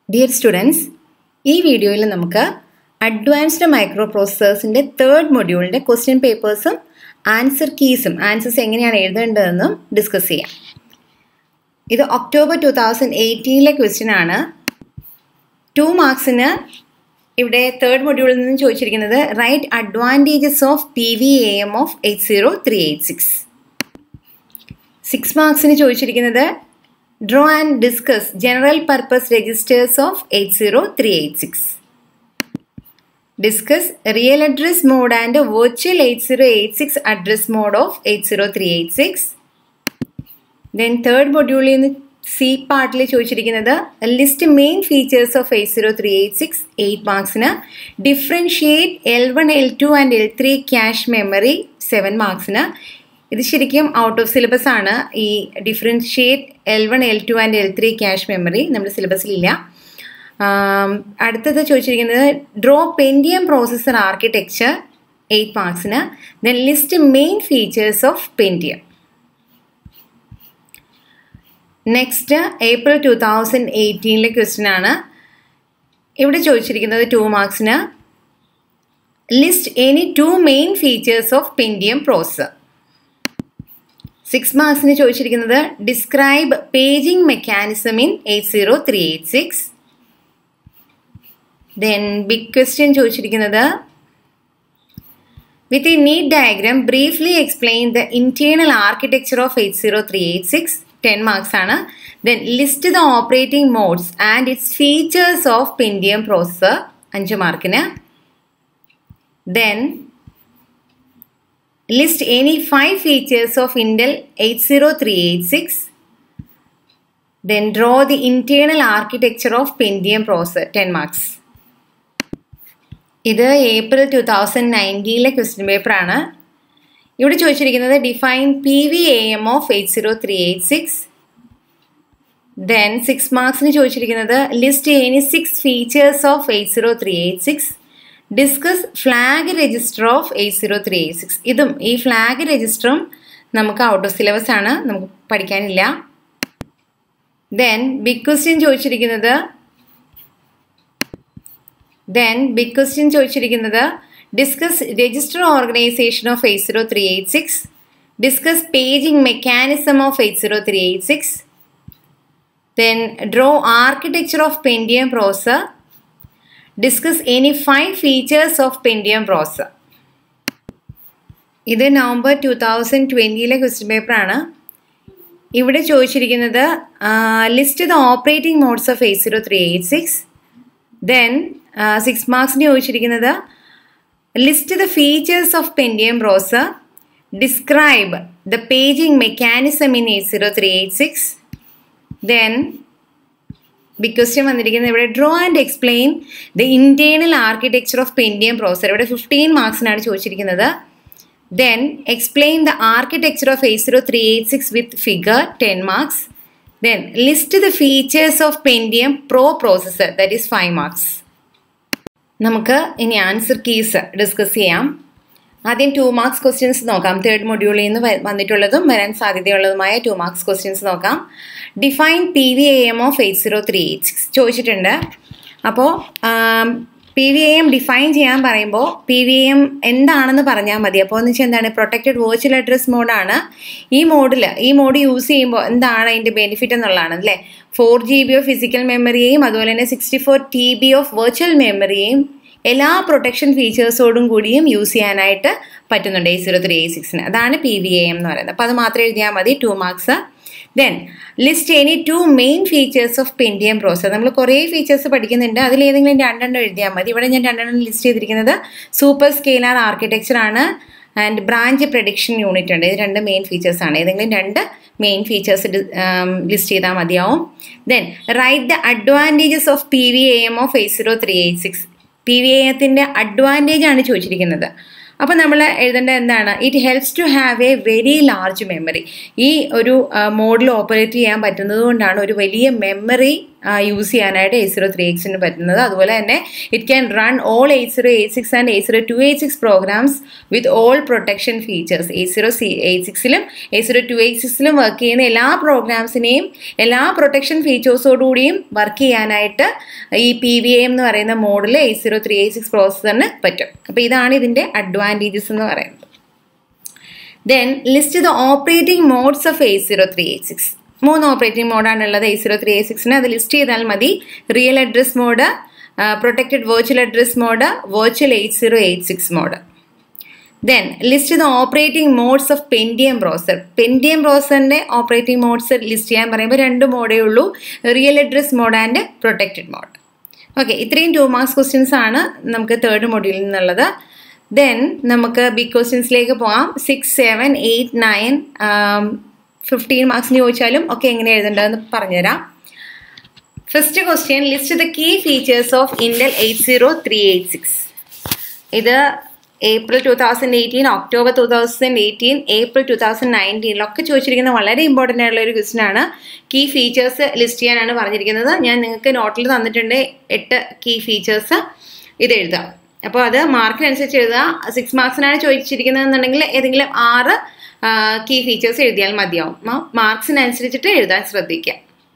dear students ഈ വീഡിയോയിൽ നമുക്ക് അഡ്വാൻസ്ഡ് മൈക്രോ പ്രോസസ്സേഴ്സിൻ്റെ തേർഡ് മൊഡ്യൂളിൻ്റെ ക്വസ്റ്റ്യൻ പേപ്പേഴ്സും ആൻസർ കീസും ആൻസേഴ്സ് എങ്ങനെയാണ് എഴുതേണ്ടതെന്നും ഡിസ്കസ് ചെയ്യാം ഇത് ഒക്ടോബർ ടു തൗസൻഡ് എയ്റ്റീനിലെ ക്വസ്റ്റ്യൻ ആണ് ടു മാർക്സിന് ഇവിടെ തേർഡ് മൊഡ്യൂളിൽ നിന്ന് ചോദിച്ചിരിക്കുന്നത് write advantages of P V A M of eight zero three eight six six മാർക്സിന് ചോദിച്ചിരിക്കുന്നത് draw and discuss general purpose registers of eight zero three eight six discuss real address mode and virtual eight zero eight six address mode of eight zero three eight six then third മൊഡ്യൂളിൽ നിന്ന് C പാർട്ടിൽ ചോദിച്ചിരിക്കുന്നത് list main features of eight zero three eight six eight മാർക്സിന് differentiate L one L two and L three cache memory seven മാർക്സിന് ഇത് ശരിക്കും out of syllabus ആണ് ഈ differentiate L one L two and L three cache memory നമ്മുടെ സിലബസിലില്ല അടുത്തത് ചോദിച്ചിരിക്കുന്നത് draw Pentium processor architecture eight മാർക്സിന് then list main features of Pentium next April two thousand എയ്റ്റീനിലെ ക്വസ്റ്റ്യൻ ആണ് ഇവിടെ ചോദിച്ചിരിക്കുന്നത് ടു മാർക്സിന് list any two main features of Pentium processor six മാർക്സിന് ചോദിച്ചിരിക്കുന്നത് describe paging mechanism in eight zero three eight six then big question ചോദിച്ചിരിക്കുന്നത് with a neat diagram briefly explain the internal architecture of eight zero three eight six ten marks ആണ് then list the operating modes and its features of Pentium processor അഞ്ച് മാർക്കിന് then list any five features of Intel eight zero three eight six then draw the internal architecture of Pentium processor ten marks ഇത് April two thousand നയൻറ്റീനിലെ question പേപ്പറാണ് ഇവിടെ ചോദിച്ചിരിക്കുന്നത് define P V A M of eight zero three eight six then six മാർക്സിന് ചോദിച്ചിരിക്കുന്നത് list any six features of eight zero three eight six discuss flag register of eight zero three eight six ഇതും ഈ flag രജിസ്റ്ററും നമുക്ക് out of syllabus ആണ് നമുക്ക് പഠിക്കാനില്ല then big question ചോദിച്ചിരിക്കുന്നത് then big question ചോദിച്ചിരിക്കുന്നത് discuss register organization of eight zero three eight six discuss paging mechanism of eight zero three eight six then draw architecture of Pentium processor discuss any five features of Pentium processor ഇത് November two thousand ട്വൻറ്റിയിലെ question പേപ്പറാണ് ഇവിടെ ചോദിച്ചിരിക്കുന്നത് list the operating modes of eight zero three eight six then six മാർക്സിന് ചോദിച്ചിരിക്കുന്നത് list the features of Pentium processor describe the paging mechanism in eight zero three eight six then big question വന്നിരിക്കുന്നത് ഇവിടെ draw and explain the internal architecture of Pentium processor ഇവിടെ fifteen മാർക്സിനാണ് ചോദിച്ചിരിക്കുന്നത് then explain the architecture of eight zero three eight six with figure ten marks then list the features of Pentium pro processor that is five marks നമുക്ക് ഇനി answer keys discuss ചെയ്യാം ആദ്യം two marks questions നോക്കാം third മൊഡ്യൂളിൽ നിന്ന് വന്നിട്ടുള്ളതും വരാൻ സാധ്യതയുള്ളതുമായ ടു മാർക്സ് ക്വസ്റ്റ്യൻസ് നോക്കാം define P V A M of eight zero three eight six ചോദിച്ചിട്ടുണ്ട് അപ്പോൾ P V A M define ചെയ്യാൻ പറയുമ്പോൾ പി വി എം എന്താണെന്ന് പറഞ്ഞാൽ മതി അപ്പോൾ എന്ന് വെച്ചാൽ എന്താണ് പ്രൊട്ടക്റ്റഡ് വെർച്വൽ അഡ്രസ് മോഡാണ് ഈ മോഡിൽ ഈ മോഡ് യൂസ് ചെയ്യുമ്പോൾ എന്താണ് അതിൻ്റെ ബെനിഫിറ്റ് എന്നുള്ളതാണ് അല്ലേ four G B of physical മെമ്മറിയെയും അതുപോലെ തന്നെ sixty four T B of virtual മെമ്മറിയെയും എല്ലാ പ്രൊട്ടക്ഷൻ ഫീച്ചേഴ്സോടും കൂടിയും യൂസ് ചെയ്യാനായിട്ട് പറ്റുന്നുണ്ട് എ സീറോ ത്രീ എ സിക്സിന് അതാണ് പി വി എ എം എന്ന് പറയുന്നത് അപ്പോൾ അത് മാത്രം എഴുതിയാൽ മതി two marks then list any two main features of Pentium processor നമ്മൾ കുറേ ഫീച്ചേഴ്സ് പഠിക്കുന്നുണ്ട് അതിൽ ഏതെങ്കിലും രണ്ടെണ്ണം എഴുതിയാൽ മതി ഇവിടെ ഞാൻ രണ്ടെണ്ണം ലിസ്റ്റ് ചെയ്തിരിക്കുന്നത് സൂപ്പർ സ്കെയിലാർ ആർക്കിടെക്ചർ ആണ് ആൻഡ് ബ്രാഞ്ച് പ്രഡിക്ഷൻ യൂണിറ്റ് ഉണ്ട് ഇത് രണ്ട് മെയിൻ ഫീച്ചേഴ്സ് ആണ് ഏതെങ്കിലും രണ്ട് മെയിൻ ഫീച്ചേഴ്സ് ലിസ്റ്റ് ചെയ്താൽ മതിയാവും then write the advantages of P V A M of eight zero three eight six P V എത്തിൻ്റെ അഡ്വാൻറ്റേജ് ആണ് ചോദിച്ചിരിക്കുന്നത് അപ്പോൾ നമ്മൾ എഴുതേണ്ടത് എന്താണ് it helps to have a very large memory ഈ ഒരു മോഡിൽ ഓപ്പറേറ്റ് ചെയ്യാൻ പറ്റുന്നത് കൊണ്ടാണ് ഒരു വലിയ മെമ്മറി യൂസ് ചെയ്യാനായിട്ട് എയ്റ്റ് സീറോ ത്രീ എയ്റ്റ്സിന് പറ്റുന്നത് അതുപോലെ തന്നെ it can run all eight zero eight six and eight zero two eight six programmes with all protection features eight zero C eight സിക്സിലും എയ്റ്റ് സീറോ ടു എയ്റ്റ് സിക്സിലും work ചെയ്യുന്ന എല്ലാ പ്രോഗ്രാംസിനെയും എല്ലാ protection ഫീച്ചേഴ്സോടുകൂടിയും work ചെയ്യാനായിട്ട് ഈ പി വി എം എന്ന് പറയുന്ന മോഡിൽ eight zero three eight six പ്രോസസ്സറിന് പറ്റും അപ്പോൾ ഇതാണ് ഇതിൻ്റെ അഡ്വാൻറ്റേജസ് എന്ന് പറയുന്നത് then list the operating modes of eight zero three eight six മൂന്ന് ഓപ്പറേറ്റിംഗ് മോഡാണ് ഉള്ളത് എയ്റ്റ് സീറോ ത്രീ എയ്റ്റ് സിക്സിന് അത് ലിസ്റ്റ് ചെയ്താൽ മതി real address mode protected virtual address mode virtual eight zero eight six mode then list the operating modes of Pentium processor Pentium ബ്രോസറിൻ്റെ operating modes list ചെയ്യാൻ പറയുമ്പോൾ രണ്ട് മോഡേ ഉള്ളൂ real address mode and protected mode okay ഇത്രയും two marks questions ആണ് നമുക്ക് third മൊഡ്യൂളിൽ നിന്നുള്ളത് then നമുക്ക് ബിഗ് ക്വസ്റ്റ്യൻസിലേക്ക് പോകാം six seven eight nine fifteen മാർക്സിന് ചോദിച്ചാലും ഒക്കെ എങ്ങനെ എഴുതേണ്ടതെന്ന് പറഞ്ഞുതരാം first question list the key features of Intel eight zero three eight six ഇത് April two thousand eighteen October two thousand eighteen April two thousand നയൻറ്റീനിലൊക്കെ ചോദിച്ചിരിക്കുന്ന വളരെ ഇമ്പോർട്ടൻ്റ് ആയിട്ടുള്ള ഒരു ക്വസ്റ്റ്യൻ ആണ് കീ ഫീച്ചേഴ്സ് ലിസ്റ്റ് ചെയ്യാനാണ് പറഞ്ഞിരിക്കുന്നത് ഞാൻ നിങ്ങൾക്ക് നോട്ടിൽ തന്നിട്ടുണ്ട് എട്ട് കീ ഫീച്ചേഴ്സ് ഇത് എഴുതാം അപ്പോൾ അത് മാർക്കിനനുസരിച്ച് എഴുതുക സിക്സ് മാർക്സിനാണ് ചോദിച്ചിരിക്കുന്നതെന്നുണ്ടെങ്കിൽ ഏതെങ്കിലും ആറ് കീ ഫീച്ചേഴ്സ് എഴുതിയാൽ മതിയാവും മാർക്സിനനുസരിച്ചിട്ട് എഴുതാൻ ശ്രദ്ധിക്കുക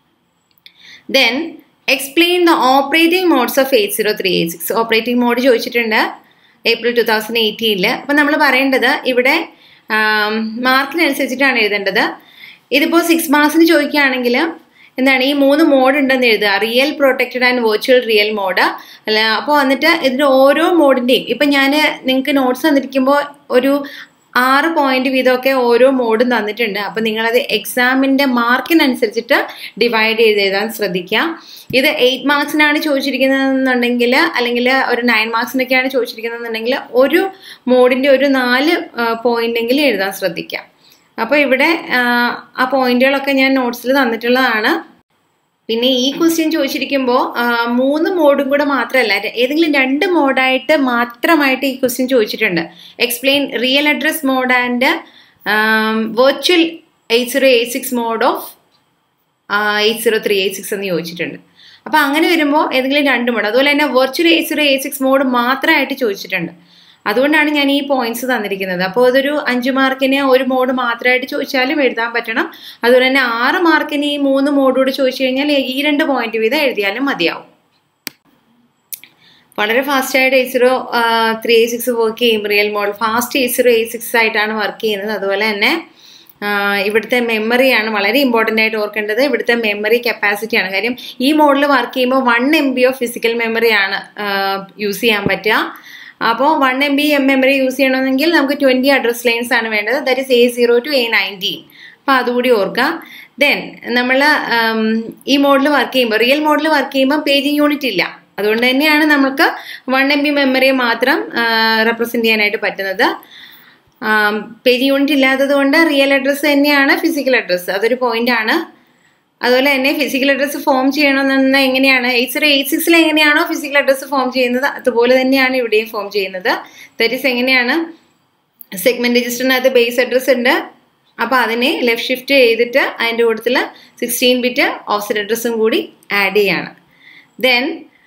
then explain the operating modes of eight zero three eight six operating mode ചോദിച്ചിട്ടുണ്ട് ഏപ്രിൽ ടു തൗസൻഡ് എയ്റ്റീനിൽ അപ്പം നമ്മൾ പറയേണ്ടത് ഇവിടെ മാർക്കിനനുസരിച്ചിട്ടാണ് എഴുതേണ്ടത് ഇതിപ്പോൾ സിക്സ് മാർക്സിന് ചോദിക്കുകയാണെങ്കിൽ എന്താണ് ഈ മൂന്ന് മോഡ് ഉണ്ടെന്ന് എഴുതുക real protected and virtual real mode അല്ല അപ്പോൾ വന്നിട്ട് ഇതിൻ്റെ ഓരോ മോഡിൻ്റെയും ഇപ്പം ഞാൻ നിങ്ങൾക്ക് നോട്ട്സ് തന്നിരിക്കുമ്പോൾ ഒരു ആറ് പോയിന്റ് വീതമൊക്കെ ഓരോ മോഡും തന്നിട്ടുണ്ട് അപ്പം നിങ്ങളത് എക്സാമിൻ്റെ മാർക്കിനനുസരിച്ചിട്ട് ഡിവൈഡ് ചെയ്ത് എഴുതാൻ ശ്രദ്ധിക്കുക ഇത് എയ്റ്റ് മാർക്സിനാണ് ചോദിച്ചിരിക്കുന്നതെന്നുണ്ടെങ്കിൽ അല്ലെങ്കിൽ ഒരു നയൻ മാർക്സിനൊക്കെയാണ് ചോദിച്ചിരിക്കുന്നതെന്നുണ്ടെങ്കിൽ ഒരു മോഡിൻ്റെ ഒരു നാല് പോയിന്റെങ്കിലും എഴുതാൻ ശ്രദ്ധിക്കുക അപ്പോൾ ഇവിടെ ആ പോയിന്റുകളൊക്കെ ഞാൻ നോട്ട്സിൽ തന്നിട്ടുള്ളതാണ് പിന്നെ ഈ ക്വസ്റ്റ്യൻ ചോദിച്ചിരിക്കുമ്പോൾ മൂന്ന് മോഡും കൂടെ മാത്രമല്ല ഏതെങ്കിലും രണ്ട് മോഡായിട്ട് മാത്രമായിട്ട് ഈ ക്വസ്റ്റ്യൻ ചോദിച്ചിട്ടുണ്ട് explain real address mode and virtual eight zero eight six mode of eight zero three eight six എന്ന് ചോദിച്ചിട്ടുണ്ട് അപ്പോൾ അങ്ങനെ വരുമ്പോൾ ഏതെങ്കിലും രണ്ട് മോഡ് അതുപോലെ തന്നെ virtual eight zero eight six mode മാത്രമായിട്ട് ചോദിച്ചിട്ടുണ്ട് അതുകൊണ്ടാണ് ഞാൻ ഈ പോയിന്റ്സ് തന്നിരിക്കുന്നത് അപ്പോൾ അതൊരു അഞ്ച് മാർക്കിന് ഒരു മോഡ് മാത്രമായിട്ട് ചോദിച്ചാലും എഴുതാൻ പറ്റണം അതുപോലെ തന്നെ ആറ് മാർക്കിന് ഈ മൂന്ന് മോഡോട് ചോദിച്ചു കഴിഞ്ഞാൽ ഈ രണ്ട് പോയിന്റ് വീതം എഴുതിയാലും മതിയാവും വളരെ ഫാസ്റ്റായിട്ട് eight zero three eight six work ചെയ്യും real model fast eight zero eight six ആയിട്ടാണ് വർക്ക് ചെയ്യുന്നത് അതുപോലെ തന്നെ ഇവിടുത്തെ മെമ്മറിയാണ് വളരെ ഇമ്പോർട്ടൻ്റ് ആയിട്ട് ഓർക്കേണ്ടത് ഇവിടുത്തെ മെമ്മറി കപ്പാസിറ്റിയാണ് കാര്യം ഈ മോഡൽ വർക്ക് ചെയ്യുമ്പോൾ one M B of physical മെമ്മറിയാണ് യൂസ് ചെയ്യാൻ പറ്റുക അപ്പോൾ one M B M memory use ചെയ്യണമെങ്കിൽ നമുക്ക് ട്വൻറ്റി അഡ്രസ് ലൈൻസ് ആണ് വേണ്ടത് that is A zero to A nineteen അപ്പോൾ അതുകൂടി ഓർക്കുക ദെൻ നമ്മൾ ഈ മോഡിൽ വർക്ക് ചെയ്യുമ്പോൾ റിയൽ മോഡിൽ വർക്ക് ചെയ്യുമ്പോൾ പേജിങ് യൂണിറ്റ് ഇല്ല അതുകൊണ്ട് തന്നെയാണ് നമുക്ക് വൺ എം ബി മെമ്മറിയെ മാത്രം റെപ്രസെൻറ്റ് ചെയ്യാനായിട്ട് പറ്റുന്നത് പേജ് യൂണിറ്റ് ഇല്ലാത്തത് കൊണ്ട് റിയൽ അഡ്രസ്സ് തന്നെയാണ് ഫിസിക്കൽ അഡ്രസ്സ് അതൊരു പോയിന്റ് ആണ് അതുപോലെ തന്നെ ഫിസിക്കൽ അഡ്രസ്സ് ഫോം ചെയ്യണമെന്ന് എങ്ങനെയാണ് എയ്റ്റ് സീറോ എയ്റ്റ് സിക്സിൽ എങ്ങനെയാണോ ഫിസിക്കൽ അഡ്രസ്സ് ഫോം ചെയ്യുന്നത് അതുപോലെ തന്നെയാണ് ഇവിടെയും ഫോം ചെയ്യുന്നത് ദറ്റ് ഈസ് എങ്ങനെയാണ് സെഗ്മെന്റ് രജിസ്റ്ററിനകത്ത് ബേസ് അഡ്രസ്സ് ഉണ്ട് അപ്പോൾ അതിനെ ലെഫ്റ്റ് ഷിഫ്റ്റ് ചെയ്തിട്ട് അതിൻ്റെ കൂട്ടത്തിൽ സിക്സ്റ്റീൻ ബിറ്റ് ഓഫ്സെറ്റ് അഡ്രസ്സും കൂടി ആഡ് ചെയ്യാണ് then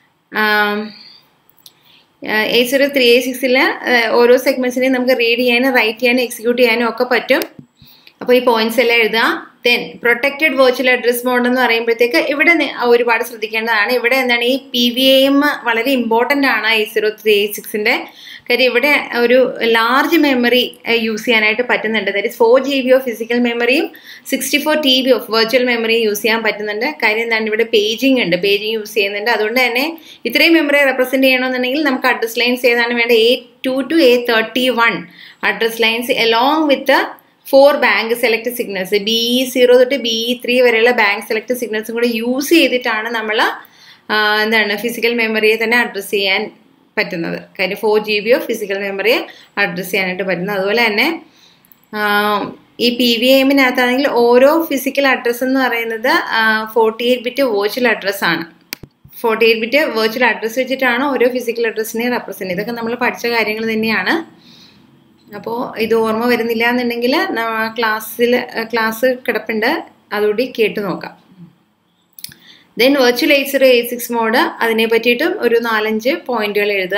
eight zero three eight സിക്സിൽ ഓരോ സെഗ്മെന്റ്സിനെയും നമുക്ക് റീഡ് ചെയ്യാനും റൈറ്റ് ചെയ്യാനും എക്സിക്യൂട്ട് ചെയ്യാനും ഒക്കെ പറ്റും അപ്പോൾ ഈ പോയിന്റ്സ് എല്ലാം എഴുതുക then protected virtual address mode എന്ന് പറയുമ്പോഴത്തേക്ക് ഇവിടെ ഒരുപാട് ശ്രദ്ധിക്കേണ്ടതാണ് ഇവിടെ എന്താണ് ഈ പി വി എം വളരെ ഇമ്പോർട്ടൻ്റ് ആണ് എയ്റ്റ് സീറോ ത്രീ എയ്റ്റ് സിക്സിൻ്റെ കാര്യം ഇവിടെ ഒരു ലാർജ് മെമ്മറി യൂസ് ചെയ്യാനായിട്ട് പറ്റുന്നുണ്ട് that is four G B of physical മെമ്മറിയും sixty four T B of virtual മെമ്മറിയും യൂസ് ചെയ്യാൻ പറ്റുന്നുണ്ട് കാര്യം എന്താണ് ഇവിടെ പേജിങ് ഉണ്ട് പേജിങ് യൂസ് ചെയ്യുന്നുണ്ട് അതുകൊണ്ട് തന്നെ ഇത്രയും മെമ്മറി റെപ്രസെൻറ്റ് ചെയ്യണമെന്നുണ്ടെങ്കിൽ നമുക്ക് അഡ്രസ് ലൈൻസ് ഏതാണ് വേണ്ടത് A two to A thirty one address lines along with four bank select signals B E zero തൊട്ട് ബി ഇ ത്രീ വരെയുള്ള ബാങ്ക് സെലക്ട് സിഗ്നൽസും കൂടെ യൂസ് ചെയ്തിട്ടാണ് നമ്മൾ എന്താണ് ഫിസിക്കൽ മെമ്മറിയെ തന്നെ അഡ്രസ്സ് ചെയ്യാൻ പറ്റുന്നത് കാര്യം four G B of physical മെമ്മറിയെ അഡ്രസ്സ് ചെയ്യാനായിട്ട് പറ്റുന്നത് അതുപോലെ തന്നെ ഈ പി വി എമ്മിനകത്താണെങ്കിൽ ഓരോ ഫിസിക്കൽ അഡ്രസ്സ് എന്ന് പറയുന്നത് ഫോർട്ടി എയ്റ്റ് ബിറ്റ് വെർച്വൽ അഡ്രസ്സാണ് forty eight bit virtual address വെച്ചിട്ടാണ് ഓരോ ഫിസിക്കൽ അഡ്രസ്സിനെ റെപ്രസെൻറ്റ് ഇതൊക്കെ നമ്മൾ പഠിച്ച കാര്യങ്ങൾ തന്നെയാണ് അപ്പോൾ ഇത് ഓർമ്മ വരുന്നില്ല എന്നുണ്ടെങ്കിൽ ക്ലാസ്സിൽ ക്ലാസ് കിടപ്പുണ്ട് അതുകൂടി കേട്ട് നോക്കാം then virtual eight zero eight six mode അതിനെ പറ്റിയിട്ടും ഒരു നാലഞ്ച് പോയിന്റുകൾ എഴുതുക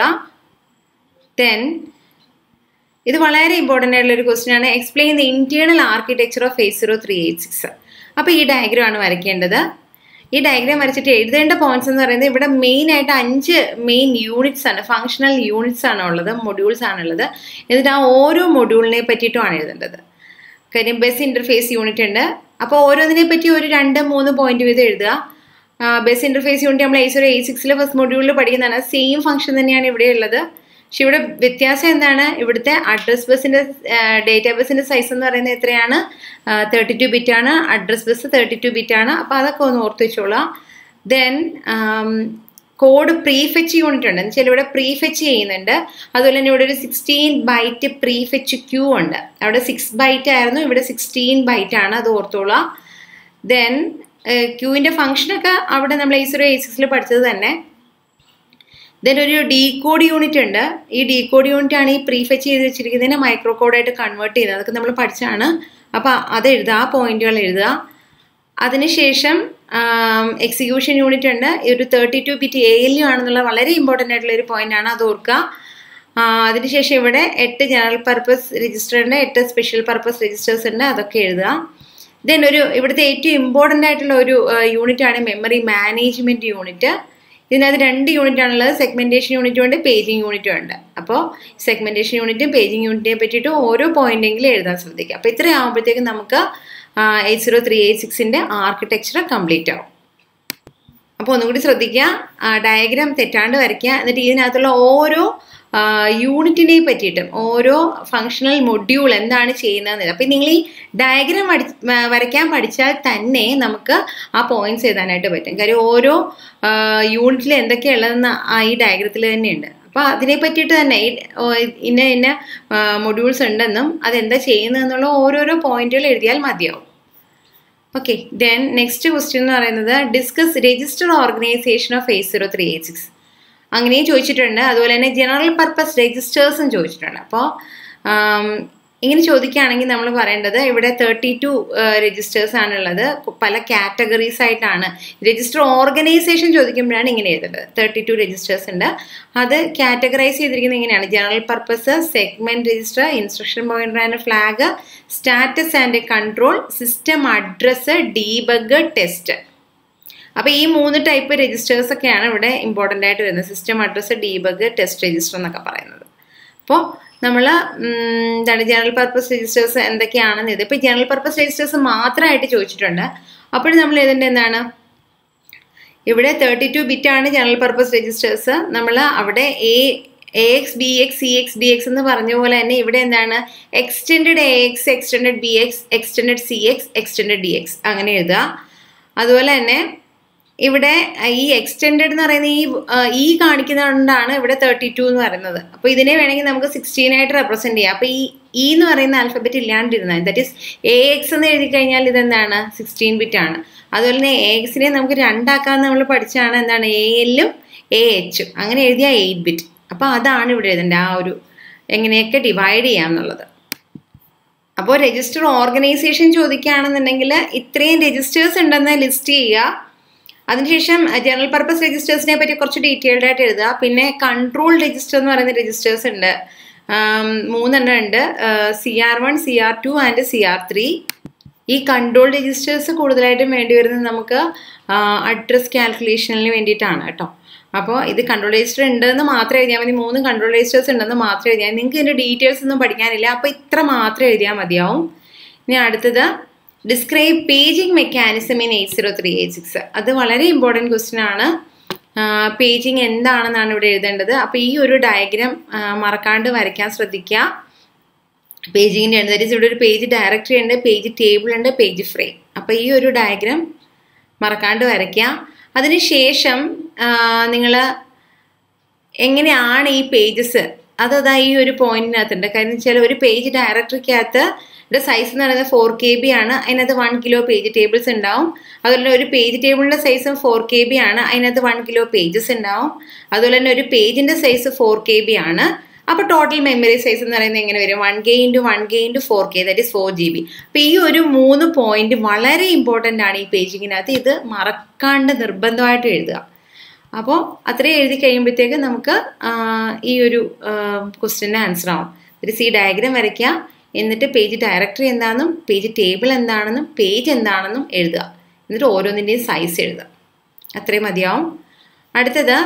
ദെൻ ഇത് വളരെ ഇമ്പോർട്ടൻ്റ് ആയിട്ടുള്ള ഒരു ക്വസ്റ്റ്യൻ ആണ് explain the internal architecture of eight zero three eight six അപ്പോൾ ഈ ഡയഗ്രാം ആണ് വരയ്ക്കേണ്ടത് ഈ ഡയഗ്രാം വരച്ചിട്ട് എഴുതേണ്ട പോയിന്റ്സ് എന്ന് പറയുന്നത് ഇവിടെ മെയിൻ ആയിട്ട് അഞ്ച് മെയിൻ യൂണിറ്റ്സ് ആണ് ഫങ്ഷണൽ യൂണിറ്റ്സ് ആണ് ഉള്ളത് മൊഡ്യൂൾസ് ആണുള്ളത് എന്നിട്ട് ആ ഓരോ മൊഡ്യൂളിനെ പറ്റിയിട്ടുമാണ് എഴുതേണ്ടത് കാര്യം ബസ് ഇന്റർഫേസ് യൂണിറ്റ് ഉണ്ട് അപ്പോൾ ഓരോന്നിനെ പറ്റി ഒരു രണ്ട് മൂന്ന് പോയിന്റ് വീതം എഴുതുക ബസ് ഇന്റർഫേസ് യൂണിറ്റ് നമ്മൾ എയ്റ്റ് സീറോ എയ്റ്റ് സിക്സിലെ ഫസ്റ്റ് മൊഡ്യൂളിൽ പഠിക്കുന്നതാണ് സെയിം ഫംഗ്ഷൻ തന്നെയാണ് ഇവിടെ ഉള്ളത് പക്ഷെ ഇവിടെ വ്യത്യാസം എന്താണ് ഇവിടുത്തെ അഡ്രസ് ബസ്സിന്റെ ഡേറ്റാ ബസ്സിന്റെ സൈസ് എന്ന് പറയുന്നത് എത്രയാണ് തേർട്ടി ടു ബിറ്റ് ആണ് address bus thirty two bit ആണ് അപ്പോൾ അതൊക്കെ ഒന്ന് ഓർത്ത് വെച്ചോളാം ദെൻ കോഡ് പ്രീഫെച്ച് യൂണിറ്റ് ഉണ്ട് എന്നുവെച്ചാൽ ഇവിടെ പ്രീഫെച്ച് ചെയ്യുന്നുണ്ട് അതുപോലെ തന്നെ ഇവിടെ ഒരു സിക്സ്റ്റീൻ ബൈറ്റ് പ്രീഫെച്ച് ക്യൂ ഉണ്ട് അവിടെ സിക്സ് ബൈറ്റ് ആയിരുന്നു ഇവിടെ സിക്സ്റ്റീൻ ബൈറ്റ് ആണ് അത് ഓർത്തോളാം ദെൻ ക്യൂവിൻ്റെ ഫംഗ്ഷനൊക്കെ അവിടെ നമ്മൾ എയ്റ്റ് സീറോ എയ്റ്റ് സിക്സിൽ പഠിച്ചത് തന്നെ ദെൻ ഒരു ഡീകോഡ് യൂണിറ്റ് ഉണ്ട് ഈ ഡീകോഡ് യൂണിറ്റ് ആണ് ഈ പ്രീഫെച്ച് ചെയ്ത് വെച്ചിരിക്കുന്നതിനെ മൈക്രോ കോഡായിട്ട് കൺവേർട്ട് ചെയ്യുന്നത് അതൊക്കെ നമ്മൾ പഠിച്ചാണ് അപ്പോൾ അത് എഴുതുക ആ പോയിന്റുകൾ എഴുതുക അതിനുശേഷം എക്സിക്യൂഷൻ യൂണിറ്റ് ഉണ്ട് ഒരു thirty two bit A L U ആണെന്നുള്ള വളരെ ഇമ്പോർട്ടൻ്റ് ആയിട്ടുള്ള ഒരു പോയിന്റ് ആണ് അത് ഓർക്കുക അതിനുശേഷം ഇവിടെ എട്ട് ജനറൽ പർപ്പസ് രജിസ്റ്റർ ഉണ്ട് എട്ട് സ്പെഷ്യൽ പർപ്പസ് രജിസ്റ്റേഴ്സ് ഉണ്ട് അതൊക്കെ എഴുതുക ദെൻ ഒരു ഇവിടുത്തെ ഏറ്റവും ഇമ്പോർട്ടൻ്റ് ആയിട്ടുള്ള ഒരു യൂണിറ്റ് ആണ് മെമ്മറി മാനേജ്മെൻറ്റ് യൂണിറ്റ് ഇതിനകത്ത് രണ്ട് യൂണിറ്റ് ആണുള്ളത് സെഗ്മെന്റേഷൻ യൂണിറ്റും ഉണ്ട് പേജിങ് യൂണിറ്റും ഉണ്ട് അപ്പോൾ സെഗ്മെന്റേഷൻ യൂണിറ്റും പേജിങ് യൂണിറ്റിനെ പറ്റിയിട്ട് ഓരോ പോയിന്റെങ്കിലും എഴുതാൻ ശ്രദ്ധിക്കുക അപ്പോൾ ഇത്രയും ആകുമ്പോഴത്തേക്കും നമുക്ക് എയ്റ്റ് സീറോ ത്രീ എയ്റ്റ് സിക്സിൻ്റെ ആർക്കിടെക്ചർ കംപ്ലീറ്റ് ആവും അപ്പോൾ ഒന്നുകൂടി ശ്രദ്ധിക്കുക ഡയഗ്രാം തെറ്റാണ്ട് വരയ്ക്കുക എന്നിട്ട് ഇതിനകത്തുള്ള ഓരോ യൂണിറ്റിനെ പറ്റിയിട്ടും ഓരോ ഫങ്ഷണൽ മൊഡ്യൂൾ എന്താണ് ചെയ്യുന്നതെന്ന് അപ്പം നിങ്ങൾ ഈ ഡയഗ്രാം വരയ്ക്കാൻ പഠിച്ചാൽ തന്നെ നമുക്ക് ആ പോയിന്റ്സ് എഴുതാനായിട്ട് പറ്റും കാര്യം ഓരോ യൂണിറ്റിൽ എന്തൊക്കെയുള്ളതെന്ന് ഈ ഡയഗ്രത്തിൽ തന്നെയുണ്ട് അപ്പോൾ അതിനെ പറ്റിയിട്ട് തന്നെ ഇന്ന ഇന്ന മൊഡ്യൂൾസ് ഉണ്ടെന്നും അതെന്താ ചെയ്യുന്നതെന്നുള്ള ഓരോരോ പോയിന്റുകൾ എഴുതിയാൽ മതിയാവും ഓക്കെ ദെൻ നെക്സ്റ്റ് ക്വസ്റ്റ്യൻ എന്ന് പറയുന്നത് discuss register organization of eight zero three eight six അങ്ങനെയും ചോദിച്ചിട്ടുണ്ട് അതുപോലെ തന്നെ ജനറൽ പർപ്പസ് രജിസ്റ്റേഴ്സും ചോദിച്ചിട്ടുണ്ട് അപ്പോൾ ഇങ്ങനെ ചോദിക്കുകയാണെങ്കിൽ നമ്മൾ പറയേണ്ടത് ഇവിടെ തേർട്ടി ടു രജിസ്റ്റേഴ്സ് ആണുള്ളത് പല കാറ്റഗറീസ് ആയിട്ടാണ് രജിസ്റ്റർ ഓർഗനൈസേഷൻ ചോദിക്കുമ്പോഴാണ് ഇങ്ങനെ എഴുതേണ്ടത് തേർട്ടി ടു രജിസ്റ്റേഴ്സ് ഉണ്ട് അത് കാറ്റഗറൈസ് ചെയ്തിരിക്കുന്നത് ഇങ്ങനെയാണ് general purpose segment register instruction pointer and flag status and control system address debug test അപ്പോൾ ഈ മൂന്ന് ടൈപ്പ് രജിസ്റ്റേഴ്സ് ഒക്കെയാണ് ഇവിടെ ഇമ്പോർട്ടൻ്റ് ആയിട്ട് വരുന്നത് system address debug test register എന്നൊക്കെ പറയുന്നത് അപ്പോൾ നമ്മൾ എന്താണ് ജനറൽ പർപ്പസ് രജിസ്റ്റേഴ്സ് എന്തൊക്കെയാണെന്ന് ഇത് ഇപ്പോൾ ജനറൽ പർപ്പസ് രജിസ്റ്റേഴ്സ് മാത്രമായിട്ട് ചോദിച്ചിട്ടുണ്ട് അപ്പോൾ നമ്മൾ എഴുതേണ്ടത് എന്താണ് ഇവിടെ തേർട്ടി ടു ബിറ്റ് ആണ് ജനറൽ പർപ്പസ് രജിസ്റ്റേഴ്സ് നമ്മൾ അവിടെ A A X B X C X D X എന്ന് പറഞ്ഞ പോലെ തന്നെ ഇവിടെ എന്താണ് extend A X extend B X extend C X extend D X അങ്ങനെ എഴുതുക അതുപോലെ തന്നെ ഇവിടെ ഈ എക്സ്റ്റെൻഡ് എന്ന് പറയുന്ന ഈ ഈ കാണിക്കുന്നതുകൊണ്ടാണ് ഇവിടെ തേർട്ടി ടു എന്ന് പറയുന്നത് അപ്പോൾ ഇതിനെ വേണമെങ്കിൽ നമുക്ക് സിക്സ്റ്റീൻ ആയിട്ട് റെപ്രസെന്റ് ചെയ്യാം അപ്പോൾ ഈ ഇ എന്ന് പറയുന്ന ആൽഫബറ്റ് ഇല്ലാണ്ടിരുന്നത് ദാറ്റ് ഈസ് എ എക്സ് എന്ന് എഴുതി കഴിഞ്ഞാൽ ഇതെന്താണ് സിക്സ്റ്റീൻ ബിറ്റ് ആണ് അതുപോലെ തന്നെ എ എക്സിനെ നമുക്ക് രണ്ടാക്കാന്ന് നമ്മൾ പഠിച്ചാണ് എന്താണ് എ എല്ലും എ എച്ചും അങ്ങനെ എഴുതിയ എയ്റ്റ് ബിറ്റ് അപ്പോൾ അതാണ് ഇവിടെ എഴുതേണ്ടത് ആ ഒരു എങ്ങനെയൊക്കെ ഡിവൈഡ് ചെയ്യാം എന്നുള്ളത് അപ്പോൾ രജിസ്റ്റർ ഓർഗനൈസേഷൻ ചോദിക്കുകയാണെന്നുണ്ടെങ്കിൽ ഇത്രയും രജിസ്റ്റേഴ്സ് ഉണ്ടെന്ന് ലിസ്റ്റ് ചെയ്യുക അതിനുശേഷം ജനറൽ പർപ്പസ് രജിസ്റ്റേഴ്സിനെ പറ്റി കുറച്ച് ഡീറ്റെയിൽഡ് ആയിട്ട് എഴുതുക പിന്നെ കൺട്രോൾ രജിസ്റ്റർ എന്ന് പറയുന്ന രജിസ്റ്റേഴ്സ് ഉണ്ട് മൂന്നെണ്ണം ഉണ്ട് C R one C R two and C R three ഈ കൺട്രോൾ രജിസ്റ്റേഴ്സ് കൂടുതലായിട്ടും വേണ്ടി വരുന്നത് നമുക്ക് അഡ്രസ് കാൽക്കുലേഷനിന് വേണ്ടിയിട്ടാണ് കേട്ടോ അപ്പോൾ ഇത് കൺട്രോൾ രജിസ്റ്റർ ഉണ്ടെന്ന് മാത്രം എഴുതിയാൽ മതി മൂന്ന് കൺട്രോൾ രജിസ്റ്റേഴ്സ് ഉണ്ടെന്ന് മാത്രം എഴുതിയാൽ നിങ്ങൾക്ക് ഇതിൻ്റെ ഡീറ്റെയിൽസ് ഒന്നും പഠിക്കാനില്ല അപ്പോൾ ഇത്ര മാത്രം എഴുതിയാൽ മതിയാവും ഇനി അടുത്തത് describe paging mechanism in eight zero three eight six അത് വളരെ ഇമ്പോർട്ടൻറ്റ് ക്വസ്റ്റ്യൻ ആണ് പേജിങ് എന്താണെന്നാണ് ഇവിടെ എഴുതേണ്ടത് അപ്പോൾ ഈ ഒരു ഡയഗ്രാം മറക്കാണ്ട് വരയ്ക്കാൻ ശ്രദ്ധിക്കുക പേജിങ്ങിൻ്റെ ഉണ്ട് ദാറ്റ് ഇവിടെ ഒരു പേജ് ഡയറക്ടറി ഉണ്ട് പേജ് ടേബിൾ ഉണ്ട് പേജ് ഫ്രെയിം അപ്പോൾ ഈ ഒരു ഡയഗ്രാം മറക്കാണ്ട് വരയ്ക്കുക അതിനുശേഷം നിങ്ങൾ എങ്ങനെയാണ് ഈ പേജസ് അത് അതാ ഈ ഒരു പോയിന്റിനകത്തുണ്ട് കാരണം വെച്ചാൽ ഒരു പേജ് ഡയറക്ടറിക്കകത്ത് ഇവിടെ സൈസ് എന്ന് പറയുന്നത് ഫോർ കെ ബി ആണ് അതിനകത്ത് വൺ കിലോ പേജ് ടേബിൾസ് ഉണ്ടാവും അതുപോലെ ഒരു പേജ് ടേബിളിൻ്റെ സൈസും ഫോർ കെ ബി ആണ് അതിനകത്ത് വൺ കിലോ പേജസ് ഉണ്ടാവും അതുപോലെ തന്നെ ഒരു പേജിൻ്റെ സൈസ് ഫോർ കെ ബി ആണ് അപ്പോൾ ടോട്ടൽ മെമ്മറി സൈസ് എന്ന് പറയുന്നത് എങ്ങനെ വരും one K into one K into four K that is four G B അപ്പോൾ ഈ ഒരു മൂന്ന് പോയിന്റ് വളരെ ഇമ്പോർട്ടൻ്റ് ആണ് ഈ പേജിങ്ങിനകത്ത് ഇത് മറക്കാണ്ട് നിർബന്ധമായിട്ട് എഴുതുക അപ്പോൾ അത്രയും എഴുതി കഴിയുമ്പോഴത്തേക്ക് നമുക്ക് ഈ ഒരു ക്വസ്റ്റ്യൻ്റെ ആൻസർ ആവും ഒരു സി ഡയഗ്രാം വരയ്ക്കുക എന്നിട്ട് പേജ് ഡയറക്ടറി എന്താണെന്നും പേജ് ടേബിൾ എന്താണെന്നും പേജ് എന്താണെന്നും എഴുതുക എന്നിട്ട് ഓരോന്നിൻ്റെയും സൈസ് എഴുതുക അത്രയും മതിയാവും അടുത്തത്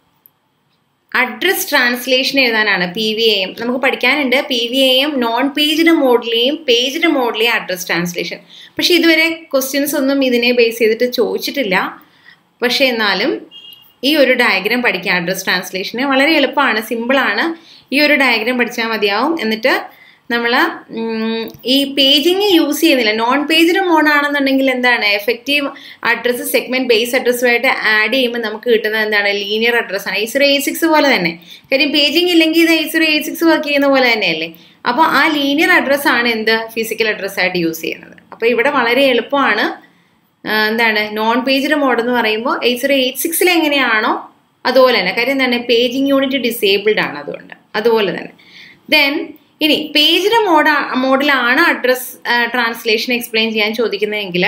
അഡ്രസ് ട്രാൻസ്ലേഷൻ എഴുതാനാണ് പി വി എ എം നമുക്ക് പഠിക്കാനുണ്ട് P V A M non paged മോഡിലെയും പേജ്ഡ് മോഡിലെയും അഡ്രസ് ട്രാൻസ്ലേഷൻ പക്ഷേ ഇതുവരെ ക്വസ്റ്റ്യൻസ് ഒന്നും ഇതിനെ ബേസ് ചെയ്തിട്ട് ചോദിച്ചിട്ടില്ല പക്ഷേ എന്നാലും ഈ ഒരു ഡയഗ്രാം പഠിക്കാം അഡ്രസ് ട്രാൻസ്ലേഷന് വളരെ എളുപ്പമാണ് സിമ്പിളാണ് ഈ ഒരു ഡയഗ്രാം പഠിച്ചാൽ മതിയാവും എന്നിട്ട് നമ്മൾ ഈ പേജിങ് യൂസ് ചെയ്യുന്നില്ല നോൺ പേജിന് മോഡാണെന്നുണ്ടെങ്കിൽ എന്താണ് എഫക്റ്റീവ് അഡ്രസ്സ് സെഗ്മെന്റ് ബേസ് അഡ്രസ്സുമായിട്ട് ആഡ് ചെയ്യുമ്പോൾ നമുക്ക് കിട്ടുന്നത് എന്താണ് ലീനിയർ അഡ്രസ്സാണ് ഐസർ എ സിക്സ് പോലെ തന്നെ കാര്യം പേജിങ് ഇല്ലെങ്കിൽ ഇത് ഐസർ എ സിക്സ് വർക്ക് ചെയ്യുന്ന പോലെ തന്നെയല്ലേ അപ്പോൾ ആ ലീനിയർ അഡ്രസ്സാണ് എന്ത് ഫിസിക്കൽ അഡ്രസ്സായിട്ട് യൂസ് ചെയ്യുന്നത് അപ്പോൾ ഇവിടെ വളരെ എളുപ്പമാണ് എന്താണ് നോൺ പേജിന് മോഡ് എന്ന് പറയുമ്പോൾ എയ്സർ എയ്റ്റ് സിക്സിൽ എങ്ങനെയാണോ അതുപോലെ തന്നെ കാര്യം എന്താണ് പേജിങ് യൂണിറ്റ് ഡിസേബിൾഡ് ആണ് അതുകൊണ്ട് അതുപോലെ തന്നെ ദെൻ ഇനി പേജിന്റെ മോഡ് മോഡിലാണ് അഡ്രസ് ട്രാൻസ്ലേഷൻ എക്സ്പ്ലെയിൻ ചെയ്യാൻ ചോദിക്കുന്നതെങ്കിൽ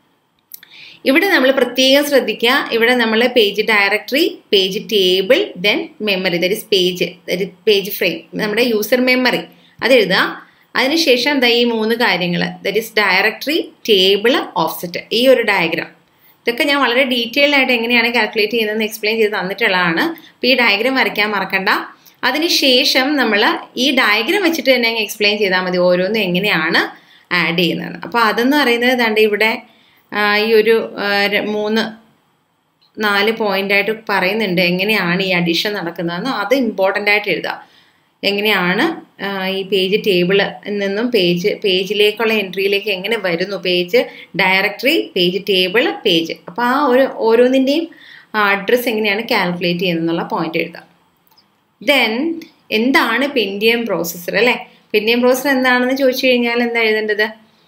ഇവിടെ നമ്മൾ പ്രത്യേകം ശ്രദ്ധിക്കുക ഇവിടെ നമ്മൾ page directory page table then memory that is page that is page frame നമ്മുടെ യൂസർ മെമ്മറി അത് എഴുതുക അതിനുശേഷം ദാ ഈ മൂന്ന് കാര്യങ്ങൾ that is directory table offset ഈ ഒരു ഡയഗ്രാം ഇതൊക്കെ ഞാൻ വളരെ ഡീറ്റെയിൽഡ് ആയിട്ട് എങ്ങനെയാണ് കാൽക്കുലേറ്റ് ചെയ്യുന്നതെന്ന് എക്സ്പ്ലെയിൻ ചെയ്ത് തന്നിട്ടുള്ളതാണ് അപ്പോൾ ഈ ഡയഗ്രാം വരയ്ക്കാൻ മറക്കണ്ട അതിനുശേഷം നമ്മൾ ഈ ഡയഗ്രാം വെച്ചിട്ട് തന്നെ എക്സ്പ്ലെയിൻ ചെയ്താൽ മതി ഓരോന്നും എങ്ങനെയാണ് ആഡ് ചെയ്യുന്നത് അപ്പോൾ അതെന്ന് പറയുന്നത് ദണ്ട് ഇവിടെ ഈ ഒരു മൂന്ന് നാല് പോയിൻ്റായിട്ട് പറയുന്നുണ്ട് എങ്ങനെയാണ് ഈ അഡീഷൻ നടക്കുന്നതെന്ന് അത് ഇമ്പോർട്ടൻ്റ് ആയിട്ട് എഴുതുക എങ്ങനെയാണ് ഈ പേജ് ടേബിൾ നിന്നും പേജ് പേജിലേക്കുള്ള എൻട്രിയിലേക്ക് എങ്ങനെ വരുന്നു page directory page table page അപ്പോൾ ആ ഒരു ഓരോന്നിൻ്റെയും അഡ്രസ്സ് എങ്ങനെയാണ് കാൽക്കുലേറ്റ് ചെയ്യുന്നതെന്നുള്ള പോയിന്റ് എഴുതാം ദെൻ എന്താണ് പെൻഡിയം പ്രോസസ്സർ അല്ലേ പെൻഡിയം പ്രോസസ്സർ എന്താണെന്ന് ചോദിച്ചു കഴിഞ്ഞാൽ എന്താ എഴുതേണ്ടത്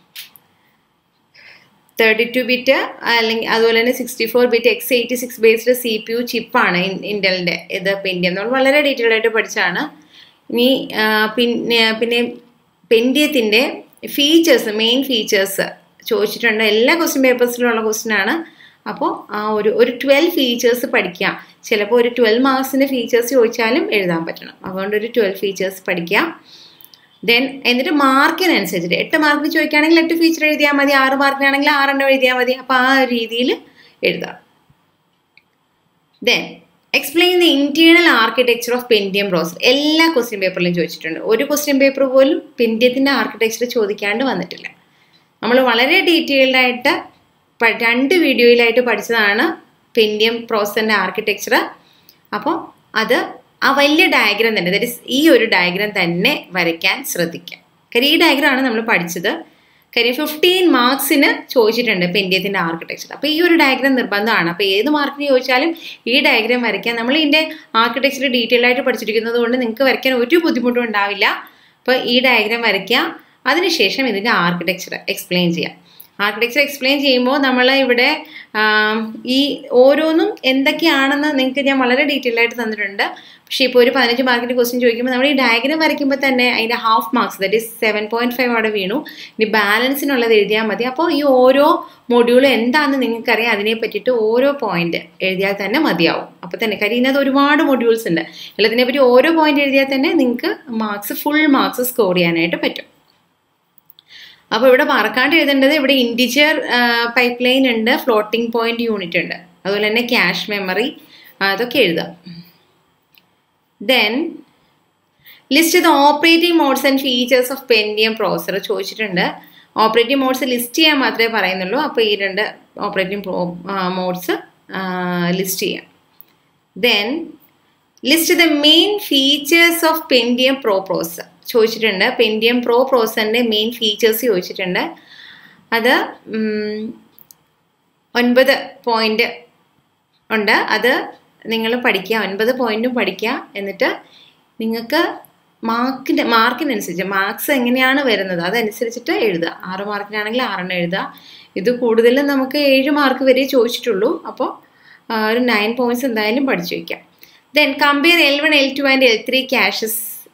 തേർട്ടി ടു ബിറ്റ് അല്ലെങ്കിൽ അതുപോലെ തന്നെ sixty four bit X eighty six based C P U ചിപ്പാണ് ഇൻ്റലിൻ്റെ ഇത് പെൻഡിയം നമ്മൾ വളരെ ഡീറ്റെയിൽ ആയിട്ട് പഠിച്ചാണ് ഇനി പിന്നെ പിന്നെ പെൻഡിയത്തിൻ്റെ ഫീച്ചേഴ്സ് മെയിൻ ഫീച്ചേഴ്സ് ചോദിച്ചിട്ടുണ്ട് എല്ലാ ക്വസ്റ്റ്യൻ പേപ്പേഴ്സിലുള്ള ക്വസ്റ്റ്യൻ ആണ് അപ്പോൾ ആ ഒരു ഒരു ട്വൽവ് ഫീച്ചേഴ്സ് പഠിക്കാം ചിലപ്പോൾ ഒരു ട്വൽവ് മാർക്സിൻ്റെ ഫീച്ചേഴ്സ് ചോദിച്ചാലും എഴുതാൻ പറ്റണം അതുകൊണ്ട് ഒരു ട്വൽവ് ഫീച്ചേഴ്സ് പഠിക്കാം ദെൻ എന്നിട്ട് മാർക്കിനനുസരിച്ചിട്ട് എട്ട് മാർക്കിന് ചോദിക്കുകയാണെങ്കിൽ എട്ട് ഫീച്ചർ എഴുതിയാൽ മതി ആറ് മാർക്കിനാണെങ്കിൽ ആറെണ്ണം എഴുതിയാൽ മതി അപ്പോൾ ആ രീതിയിൽ എഴുതാം then explain the internal architecture of Pentium process എല്ലാ ക്വസ്റ്റ്യൻ പേപ്പറിലും ചോദിച്ചിട്ടുണ്ട് ഒരു ക്വസ്റ്റ്യൻ പേപ്പർ പോലും പെൻഡിയത്തിൻ്റെ ആർക്കിടെക്ചർ ചോദിക്കാണ്ട് വന്നിട്ടില്ല നമ്മൾ വളരെ ഡീറ്റെയിൽഡ് ആയിട്ട് രണ്ട് വീഡിയോയിലായിട്ട് പഠിച്ചതാണ് പെൻഡിയം പ്രോസസ്സിൻ്റെ ആർക്കിടെക്ചർ അപ്പോൾ അത് ആ വലിയ ഡയഗ്രാം തന്നെ ദറ്റ് ഇസ് ഈ ഒരു ഡയഗ്രാം തന്നെ വരയ്ക്കാൻ ശ്രദ്ധിക്കുക കാര്യം ഈ ഡയഗ്രാമാണ് നമ്മൾ പഠിച്ചത് കാര്യം ഫിഫ്റ്റീൻ മാർക്സിന് ചോദിച്ചിട്ടുണ്ട് പെൻഡിയത്തിൻ്റെ ആർക്കിടെക്ചർ അപ്പോൾ ഈ ഒരു ഡയഗ്രാം നിർബന്ധമാണ് അപ്പോൾ ഏത് മാർക്കിന് ചോദിച്ചാലും ഈ ഡയഗ്രാം വരയ്ക്കാൻ നമ്മൾ ഇതിൻ്റെ ആർക്കിടെക്ചർ ഡീറ്റെയിൽ ആയിട്ട് പഠിച്ചിരിക്കുന്നത് കൊണ്ട് നിങ്ങൾക്ക് വരയ്ക്കാൻ ഒരു ബുദ്ധിമുട്ടും ഉണ്ടാവില്ല അപ്പോൾ ഈ ഡയഗ്രാം വരയ്ക്കുക അതിനുശേഷം ഇതിൻ്റെ ആർക്കിടെക്ചർ എക്സ്പ്ലെയിൻ ചെയ്യാം ആർക്കിടെക്ചർ എക്സ്പ്ലെയിൻ ചെയ്യുമ്പോൾ നമ്മൾ ഇവിടെ ഈ ഓരോന്നും എന്തൊക്കെയാണെന്ന് നിങ്ങൾക്ക് ഞാൻ വളരെ ഡീറ്റെയിൽ ആയിട്ട് തന്നിട്ടുണ്ട് പക്ഷേ ഇപ്പോൾ ഒരു പതിനഞ്ച് മാർക്കിൻ്റെ ക്വസ്റ്റ്യൻ ചോദിക്കുമ്പോൾ നമ്മൾ ഈ ഡയഗ്രാം വരയ്ക്കുമ്പോൾ തന്നെ അതിൻ്റെ half marks that is seven point five അവിടെ വീണു ഇനി ബാലൻസിനുള്ളത് എഴുതിയാൽ മതി അപ്പോൾ ഈ ഓരോ മൊഡ്യൂളും എന്താണെന്ന് നിങ്ങൾക്കറിയാം അതിനെ പറ്റിയിട്ട് ഓരോ പോയിന്റ് എഴുതിയാൽ തന്നെ മതിയാവും അപ്പോൾ തന്നെ കാര്യം ഇതിനകത്ത് ഒരുപാട് മൊഡ്യൂൾസ് ഉണ്ട് എല്ലാത്തിനെ പറ്റി ഓരോ പോയിന്റ് എഴുതിയാൽ തന്നെ നിങ്ങൾക്ക് മാർക്സ് ഫുൾ മാർക്സ് സ്കോർ ചെയ്യാനായിട്ട് പറ്റും അപ്പോൾ ഇവിടെ മറക്കാണ്ട് എഴുതേണ്ടത് ഇവിടെ ഇൻഡിജർ പൈപ്പ് ലൈൻ ഉണ്ട് ഫ്ലോട്ടിംഗ് പോയിന്റ് യൂണിറ്റ് ഉണ്ട് അതുപോലെ തന്നെ ക്യാഷ് മെമ്മറി അതൊക്കെ എഴുതാം then list the operating modes and features of Pentium processor ചോദിച്ചിട്ടുണ്ട് ഓപ്പറേറ്റിംഗ് മോഡ്സ് ലിസ്റ്റ് ചെയ്യാൻ മാത്രമേ പറയുന്നുള്ളൂ അപ്പോൾ ഈ രണ്ട് ഓപ്പറേറ്റിംഗ് മോഡ്സ് ലിസ്റ്റ് ചെയ്യാം then list the main features of Pentium pro processor ചോദിച്ചിട്ടുണ്ട് പെൻഡിയം പ്രോ പ്രോസറിൻ്റെ മെയിൻ ഫീച്ചേഴ്സ് ചോദിച്ചിട്ടുണ്ട് അത് ഒൻപത് പോയിന്റ് ഉണ്ട് അത് നിങ്ങൾ പഠിക്കുക ഒൻപത് പോയിന്റും പഠിക്കുക എന്നിട്ട് നിങ്ങൾക്ക് മാർക്കിൻ്റെ മാർക്കിനനുസരിച്ച് മാർക്സ് എങ്ങനെയാണ് വരുന്നത് അതനുസരിച്ചിട്ട് എഴുതുക ആറ് മാർക്കിനാണെങ്കിൽ ആറെണ്ണം എഴുതുക ഇത് കൂടുതലും നമുക്ക് ഏഴ് മാർക്ക് വരെ ചോദിച്ചിട്ടുള്ളൂ അപ്പോൾ ഒരു നയൻ പോയിന്റ്സ് എന്തായാലും പഠിച്ചു വയ്ക്കാം then compare L one L two and L three caches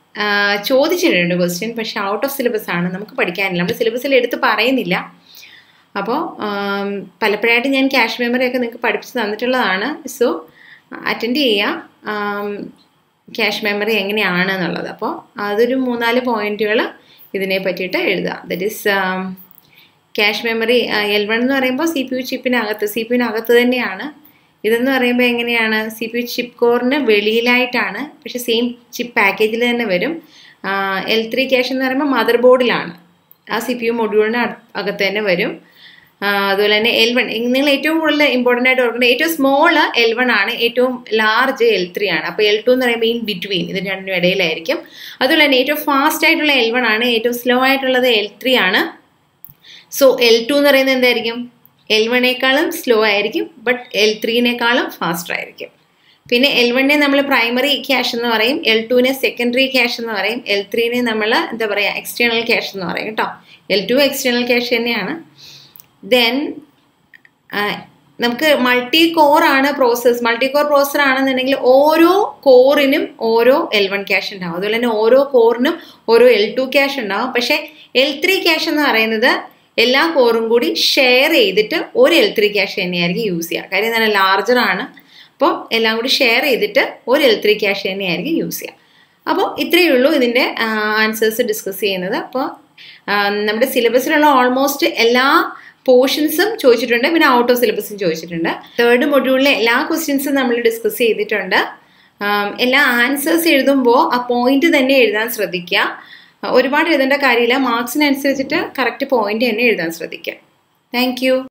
ചോദിച്ചിട്ടുണ്ട് ക്വസ്റ്റ്യൻ പക്ഷേ ഔട്ട് ഓഫ് സിലബസ് ആണ് നമുക്ക് പഠിക്കാനില്ല നമ്മൾ സിലബസിൽ എടുത്ത് പറയുന്നില്ല അപ്പോൾ പലപ്പോഴായിട്ട് ഞാൻ ക്യാഷ് മെമ്മറി ഒക്കെ നിങ്ങൾക്ക് പഠിപ്പിച്ച് തന്നിട്ടുള്ളതാണ് സോ അറ്റൻഡ് ചെയ്യുക ക്യാഷ് മെമ്മറി എങ്ങനെയാണ് എന്നുള്ളത് അപ്പോൾ അതൊരു മൂന്നാല് പോയിന്റുകൾ ഇതിനെ പറ്റിയിട്ട് എഴുതുക that is cache memory L one എന്ന് പറയുമ്പോൾ സി പി യു ചിപ്പിനകത്ത് സി പി യുവിനകത്ത് തന്നെയാണ് ഇതെന്ന് പറയുമ്പോൾ എങ്ങനെയാണ് സി പി യു ചിപ്പ് കോറിന് വെളിയിലായിട്ടാണ് പക്ഷേ സെയിം ചിപ്പ് പാക്കേജിൽ തന്നെ വരും എൽ ത്രീ ക്യാഷ് എന്ന് പറയുമ്പോൾ മദർ ബോർഡിലാണ് ആ സി പി യു മൊഡ്യൂളിന് അകത്ത് തന്നെ വരും അതുപോലെ തന്നെ എൽ വൺ നിങ്ങൾ ഏറ്റവും കൂടുതൽ ഇമ്പോർട്ടൻ്റ് ആയിട്ട് ഓർക്കുന്നത് ഏറ്റവും സ്മോൾ എൽ വൺ ആണ് ഏറ്റവും ലാർജ് എൽ ത്രീ ആണ് അപ്പോൾ എൽ ടു എന്ന് പറയുമ്പോൾ ഇൻ ബിറ്റ്വീൻ ഇതിന് രണ്ടിനും ഇടയിലായിരിക്കും അതുപോലെ തന്നെ ഏറ്റവും ഫാസ്റ്റ് ആയിട്ടുള്ള എൽ വൺ ആണ് ഏറ്റവും സ്ലോ ആയിട്ടുള്ളത് എൽ ത്രീ ആണ് സോ എൽ ടു എന്ന് പറയുന്നത് എന്തായിരിക്കും എൽ വണേക്കാളും സ്ലോ ആയിരിക്കും ബട്ട് എൽ ത്രീനേക്കാളും ഫാസ്റ്റർ ആയിരിക്കും പിന്നെ എൽ വണ്ണിനെ നമ്മൾ പ്രൈമറി ക്യാഷ് എന്ന് പറയും എൽ ടുവിനെ സെക്കൻഡറി ക്യാഷ് എന്ന് പറയും എൽ ത്രീനെ നമ്മൾ എന്താ പറയുക എക്സ്റ്റേണൽ ക്യാഷ് എന്ന് പറയും കേട്ടോ എൽ ടു എക്സ്റ്റേണൽ ക്യാഷ് തന്നെയാണ് ദെൻ നമുക്ക് മൾട്ടി കോർ ആണ് പ്രോസസ്സ് മൾട്ടി കോർ പ്രോസസ്സർ ആണെന്നുണ്ടെങ്കിൽ ഓരോ കോറിനും ഓരോ എൽ വൺ ക്യാഷ് ഉണ്ടാവും അതുപോലെ തന്നെ ഓരോ കോറിനും ഓരോ എൽ ടു ക്യാഷ് ഉണ്ടാവും പക്ഷേ എൽ ത്രീ ക്യാഷ് എന്ന് പറയുന്നത് എല്ലാ കോറും കൂടി ഷെയർ ചെയ്തിട്ട് ഒരു എൽ ത്രീ ക്യാഷ് തന്നെയായിരിക്കും യൂസ് ചെയ്യുക കാര്യം എന്താണ് ലാർജർ ആണ് അപ്പോൾ എല്ലാം കൂടി ഷെയർ ചെയ്തിട്ട് ഒരു എൽ ത്രീ ക്യാഷ് തന്നെയായിരിക്കും യൂസ് ചെയ്യുക അപ്പോൾ ഇത്രയേ ഉള്ളൂ ഇതിൻ്റെ ആൻസേഴ്സ് ഡിസ്കസ് ചെയ്യുന്നത് അപ്പോൾ നമ്മുടെ സിലബസിലുള്ള ഓൾമോസ്റ്റ് എല്ലാ പോർഷൻസും ചോദിച്ചിട്ടുണ്ട് പിന്നെ ഔട്ട് ഓഫ് സിലബസും ചോദിച്ചിട്ടുണ്ട് തേർഡ് മൊഡ്യൂളിലെ എല്ലാ ക്വസ്റ്റ്യൻസും നമ്മൾ ഡിസ്കസ് ചെയ്തിട്ടുണ്ട് എല്ലാ ആൻസേഴ്സ് എഴുതുമ്പോൾ ആ പോയിന്റ് തന്നെ എഴുതാൻ ശ്രദ്ധിക്കുക ഒരുപാട് എഴുതേണ്ട കാര്യമില്ല മാർക്സിനനുസരിച്ചിട്ട് കറക്റ്റ് പോയിന്റ് തന്നെ എഴുതാൻ ശ്രദ്ധിക്കുക താങ്ക്